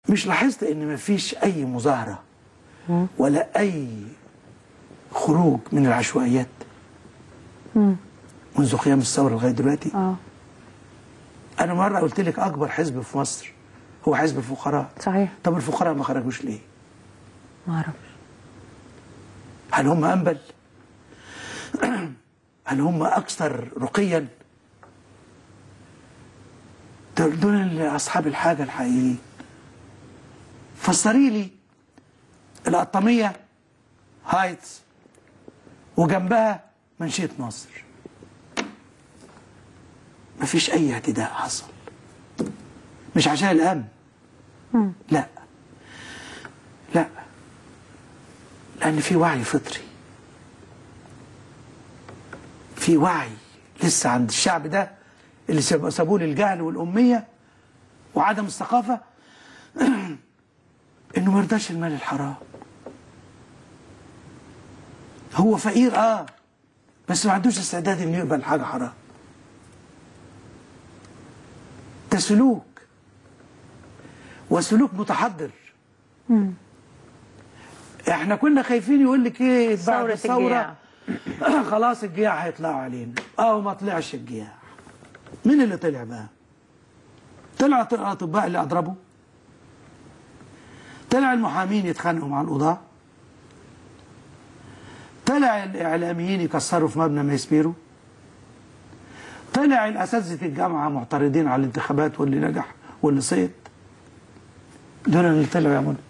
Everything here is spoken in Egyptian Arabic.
مش لاحظت ان مفيش اي مظاهره ولا اي خروج من العشوائيات منذ قيام الثوره لغايه دلوقتي اه انا مره قلت لك اكبر حزب في مصر هو حزب الفقراء صحيح طب الفقراء ما خرجوش ليه ما اعرفش هل هم انبل هل هم اكثر رقيا دول دول اصحاب الحاجه الحقيقيين فسري لي القطاميه هايتس وجنبها منشيه نصر مفيش اي اعتداء حصل مش عشان الامن لا لا لان في وعي فطري في وعي لسه عند الشعب ده اللي ساب- سابوه للجهل والاميه وعدم الثقافه انه ما يرضاش المال الحرام هو فقير اه بس ما عندوش استعداد انه يقبل حاجه حرام ده سلوك وسلوك متحضر احنا كنا خايفين يقول لك ايه بعد ثورة الثوره خلاص الجياع هيطلعوا علينا اه ما طلعش الجياع مين اللي طلع بقى طلع الاطباء اللي اضربوا طلع المحامين يتخانقوا مع القضاة طلع الاعلاميين يكسروا في مبنى ميسبيرو طلع الاساتذه الجامعه معترضين على الانتخابات واللي نجح واللي سقط دول اللي طلعوا يا منى